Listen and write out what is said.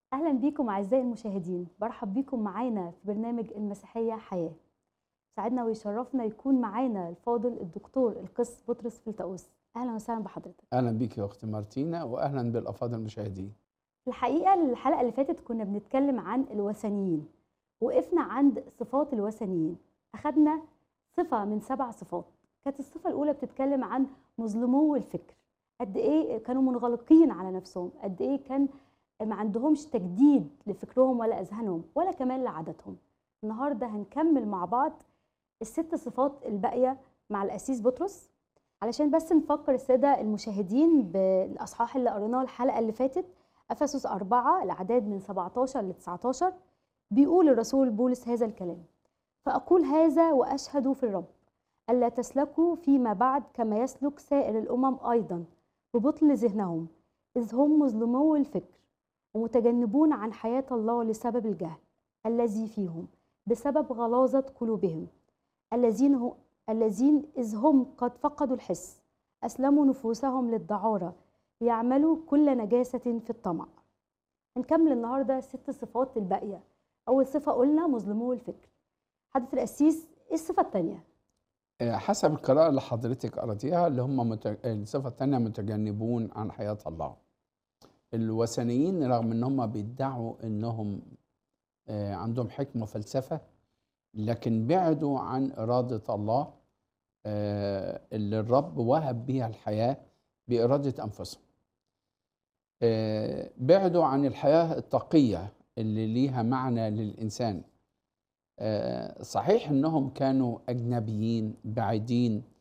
أهلا بيكم أعزائي المشاهدين برحب بيكم معانا في برنامج المسيحية حياة سعدنا ويشرفنا يكون معانا الفاضل الدكتور القس بطرس فلتأوس أهلا وسهلا بحضرتك اهلا بيك يا اختي مارتينا واهلا بالافاضل المشاهدين في الحقيقة الحلقة اللي فاتت كنا بنتكلم عن الوثنيين وقفنا عند صفات الوثنيين أخدنا صفة من سبع صفات كانت الصفة الأولى بتتكلم عن مظلمو الفكر قد إيه كانوا منغلقين على نفسهم قد إيه كان ما عندهمش تجديد لفكرهم ولا أذهانهم ولا كمان لعاداتهم النهاردة هنكمل مع بعض الست صفات الباقية مع الأسيس بطرس علشان بس نفكر السادة المشاهدين بالأصحاح اللي قريناه الحلقة اللي فاتت أفسس أربعة الأعداد من 17 ل 19 بيقول الرسول بولس هذا الكلام فأقول هذا وأشهد في الرب ألا تسلكوا فيما بعد كما يسلك سائر الأمم أيضا ببطل ذهنهم إذ هم مظلمو الفكر ومتجنبون عن حياة الله لسبب الجهل الذي فيهم بسبب غلاظة قلوبهم الذين هو الذين إذ هم قد فقدوا الحس أسلموا نفوسهم للدعارة ليعملوا كل نجاسة في الطمع هنكمل النهاردة ست صفات الباقية أول صفة قلنا مظلمو الفكر حضرة القسيس إيه الصفة التانية؟ آه، حسب القراءة اللي حضرتك قرأتيها اللي هم مت... الصفة الثانية متجنبون عن حياة الله الوثنيين رغم ان هم بيدعوا انهم آه، عندهم حكمة وفلسفة لكن بعدوا عن إرادة الله آه، اللي الرب وهب بيها الحياة بإرادة أنفسهم آه، بعدوا عن الحياة التقية اللي ليها معنى للإنسان آه، صحيح انهم كانوا اجنبيين بعيدين